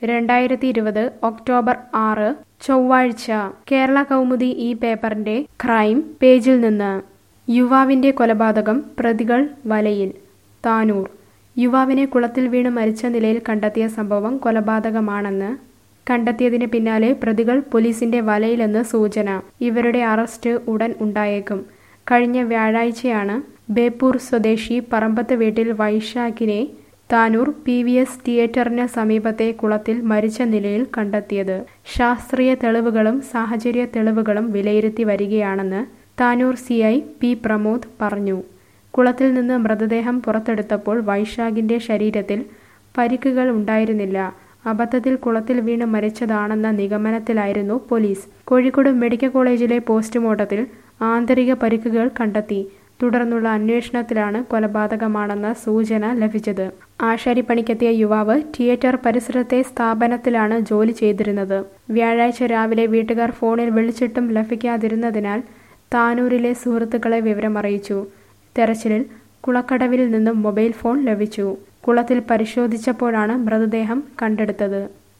രണ്ടായിരത്തി ഇരുപത് ഒക്ടോബർ ആറ് ചൊവ്വാഴ്ച കേരള കൗമുദി ഈ പേപ്പറിന്റെ ക്രൈം പേജിൽ നിന്ന് യുവാവിന്റെ കൊലപാതകം പ്രതികൾ വലയിൽ താനൂർ യുവാവിനെ കുളത്തിൽ വീണ് മരിച്ച നിലയിൽ കണ്ടെത്തിയ സംഭവം കൊലപാതകമാണെന്ന് കണ്ടെത്തിയതിന് പിന്നാലെ പ്രതികൾ പോലീസിന്റെ വലയിലെന്ന് സൂചന ഇവരുടെ അറസ്റ്റ് ഉടൻ ഉണ്ടായേക്കും കഴിഞ്ഞ വ്യാഴാഴ്ചയാണ് ബേപ്പൂർ സ്വദേശി പറമ്പത്ത് വീട്ടിൽ വൈശാഖിനെ താനൂർ പി വി എസ് തിയേറ്ററിന് സമീപത്തെ കുളത്തിൽ മരിച്ച നിലയിൽ കണ്ടെത്തിയത് ശാസ്ത്രീയ തെളിവുകളും സാഹചര്യ തെളിവുകളും വിലയിരുത്തി വരികയാണെന്ന് Tanur C I P Pramod പറഞ്ഞു കുളത്തിൽ നിന്ന് മൃതദേഹം പുറത്തെടുത്തപ്പോൾ വൈശാഖിന്റെ ശരീരത്തിൽ പരിക്കുകൾ ഉണ്ടായിരുന്നില്ല അബദ്ധത്തിൽ കുളത്തിൽ വീണ് മരിച്ചതാണെന്ന നിഗമനത്തിലായിരുന്നു പോലീസ് കോഴിക്കോട് മെഡിക്കൽ കോളേജിലെ പോസ്റ്റ്മോർട്ടത്തിൽ ആന്തരിക പരിക്കുകൾ കണ്ടെത്തി തുടർന്നുള്ള അന്വേഷണത്തിലാണ് കൊലപാതകമാണെന്ന സൂചന ലഭിച്ചത് ആശാരിപ്പണിക്കെത്തിയ യുവാവ് തിയേറ്റർ പരിസരത്തെ സ്ഥാപനത്തിലാണ് ജോലി ചെയ്തിരുന്നത് വ്യാഴാഴ്ച രാവിലെ വീട്ടുകാർ ഫോണിൽ വിളിച്ചിട്ടും ലഭിക്കാതിരുന്നതിനാൽ താനൂരിലെ സുഹൃത്തുക്കളെ വിവരമറിയിച്ചു തെരച്ചിലിൽ കുളക്കടവിൽ നിന്നും മൊബൈൽ ഫോൺ ലഭിച്ചു കുളത്തിൽ പരിശോധിച്ചപ്പോഴാണ് മൃതദേഹം കണ്ടെടുത്തത്